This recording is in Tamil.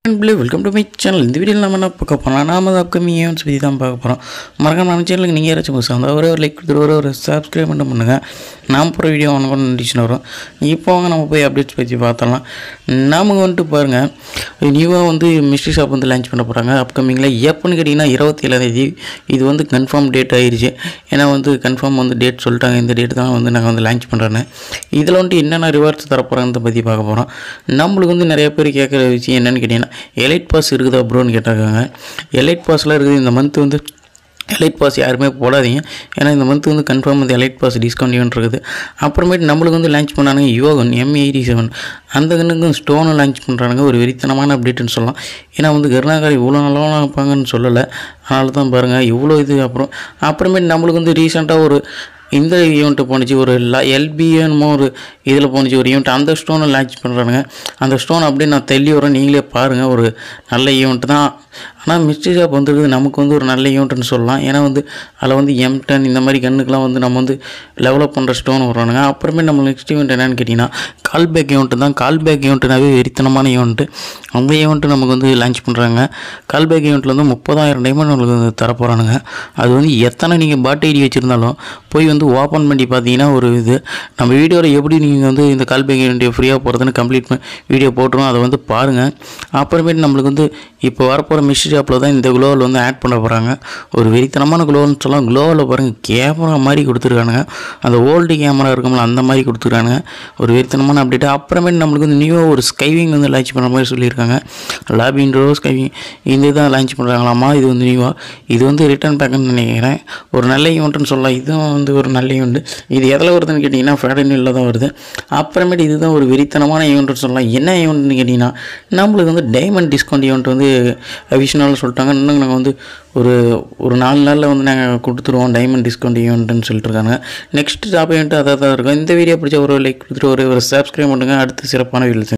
அன்பளே வெல்கம் டு மை சேனல் இந்த வீடியோவில் நம்ம என்ன பார்க்க போகிறோம் நாம தான் அப்கமிங் ஈவெண்ட்ஸ் பற்றி தான் பார்க்க போகிறோம் மறக்காம நம்ம சேனலுக்கு நீங்கள் யாராச்சும் புதுசாக இருந்தால் ஒரே ஒரு லைக் கொடுத்துட்டு ஒரே ஒரு சப்ஸ்கிரைப் மட்டும் பண்ணுங்கள் நான் போகிற வீடியோ ஒன்று பண்ண நோட்டிஃபிகேஷன் வரும் இப்போ வாங்க நம்ம போய் அப்டேட்ஸ் பற்றி பார்த்தலாம் நமக்கு வந்துட்டு பாருங்கள் நியூவாக வந்து மிஸ்ட்ரி ஷாப் வந்து லான்ச் பண்ண போகிறாங்க அப்கமிங்கில் எப்போன்னு கேட்டிங்கன்னா இருபத்தி ஏழாந்தேதி இது வந்து கன்ஃபார்ம் டேட் ஆயிருச்சு ஏன்னா வந்து கன்ஃபார்ம் வந்து டேட் சொல்லிட்டாங்க இந்த டேட் தான் வந்து நாங்கள் வந்து லான்ச் பண்ணுறேன்னு இதில் வந்துட்டு என்னென்ன ரிவார்ட்ஸ் தரப்போகிறாங்க பற்றி பார்க்க போகிறோம் நம்மளுக்கு வந்து நிறைய பேர் கேட்குற விஷயம் என்னென்னு கேட்டிங்கன்னா எலைட் பாஸ் இருக்குதா ப்ரோன்னு கேட்டாங்க எலைட் பாஸ்லாம் இருக்குது இந்த மந்த் வந்து எலைட் பாஸ் யாருமே போடாதீங்க ஏன்னா இந்த மந்த் வந்து கன்ஃபார்ம் வந்து எலைட் பாஸ் டிஸ்கவுண்ட் ஈவெண்ட் இருக்குது அப்புறமேட்டு நம்மளுக்கு வந்து லான்ச் பண்ணானுங்க யோகன் எம் எயிட்டி செவன் அந்த கண்ணுக்கும் ஸ்டோனும் லான்ச் பண்ணுறானுங்க ஒரு வெறித்தனமான அப்டேட்னு சொல்லலாம் ஏன்னா வந்து கருணாகர் இவ்வளோ நல்லா இருப்பாங்கன்னு சொல்லலை அதனால தான் பாருங்கள் இவ்வளோ இது அப்புறம் அப்புறமேட்டு நம்மளுக்கு வந்து ரீசெண்டாக ஒரு இந்த ஈவெண்ட்டு போணுச்சு ஒரு எல்பிஎன்மோ ஒரு இதில் போணுச்சு ஒரு ஈவெண்ட் அந்த ஸ்டோனை லான்ச் பண்ணுறானுங்க அந்த ஸ்டோன் அப்படியே நான் தள்ளி வரேன் நீங்களே பாருங்கள் ஒரு நல்ல ஈவெண்ட் தான் ஆனால் மிஸ்ட்ரி ஷாப் வந்துருக்குது நமக்கு வந்து ஒரு நல்ல ஈவெண்ட்னு சொல்லலாம் ஏன்னா வந்து அதில் வந்து எம் டென் இந்த மாதிரி கண்ணுக்கெலாம் வந்து நம்ம வந்து டெவலப் பண்ணுற ஸ்டோன் வருவானுங்க அப்புறமே நம்ம நெக்ஸ்ட் ஈவெண்ட் என்னென்னு கேட்டிங்கன்னா கால் பேக் ஈவெண்ட்டு தான் கால் பேக் ஈவெண்ட்டுனாவே வெறித்தனமான ஈவெண்ட்டு அந்த ஈவெண்ட்டு நமக்கு வந்து லான்ச் பண்ணுறாங்க கால் பேக் ஈவெண்ட்டில் வந்து முப்பதாயிரம் டைமண்ட் உங்களுக்கு வந்து தரப்போகிறானுங்க அது வந்து எத்தனை நீங்கள் பாட் ஐடி வச்சுருந்தாலும் போய் வந்து ஓப்பன் பண்ணி பார்த்தீங்கன்னா ஒரு இது நம்ம வீடியோவில் எப்படி நீங்கள் வந்து இந்த கால் பேக் ஈவெண்ட் ஃப்ரீயாக போகிறதுன்னு கம்ப்ளீட் வீடியோ போட்டுருவோம் அதை வந்து பாருங்கள் அப்புறமேட்டு நம்மளுக்கு வந்து இப்போ வரப்போகிற மிஸ்ட்ரி ஷாப்பில் தான் இந்த குளோவில் வந்து ஆட் பண்ண போகிறாங்க ஒரு வெறித்தனமான குளோன்னு சொல்லலாம் குளோவில் பாருங்கள் கேமரா மாதிரி கொடுத்துருக்கானுங்க அந்த ஓல்டு கேமரா இருக்கும்ல அந்த மாதிரி கொடுத்துருக்கானுங்க ஒரு வெறித்தனமான அப்டேட் அப்புறமேட்டு நம்மளுக்கு வந்து நியூவாக ஒரு ஸ்கைவிங் வந்து லான்ச் பண்ணுற மாதிரி சொல்லியிருக்காங்க லாபின்றோ ஸ்கைவிங் இந்த இதான் லான்ச் பண்ணுறாங்களாமா இது வந்து நியூவாக இது வந்து ரிட்டர்ன் பேக்குன்னு நினைக்கிறேன் ஒரு நல்ல ஈவெண்ட்டுன்னு சொல்லலாம் இதுவும் வந்து ஒரு நல்ல ஈவெண்ட் இது எதில் வருதுன்னு கேட்டிங்கன்னா ஃபேடனில் தான் வருது அப்புறமேட்டு இதுதான் ஒரு வெறித்தனமான ஈவெண்ட்னு சொல்லலாம் என்ன ஈவெண்ட்னு கேட்டிங்கன்னா நம்மளுக்கு வந்து டைமண்ட் டிஸ்கவுண்ட் ஈவெண்ட் வந்து அவிஷனல் சொல்லிட்டாங்க இன்னும் நாங்கள் வந்து ஒரு ஒரு நாலு நாளில் வந்து நாங்கள் கொடுத்துருவோம் டைமண்ட் டிஸ்கவுண்ட் ஈவெண்ட்டுன்னு சொல்லிட்டு இருக்காங்க நெக்ஸ்ட் டாப் ஈவெண்ட் அதாக தான் இருக்கும் இந்த வீடியோ பிடிச்ச ஒரு லைக் கொடுத்துட்டு ஒரு ஒரு சப்ஸ்கிரைப் பண்ணுங்கள் அடுத்து சிறப்பான வீடியோ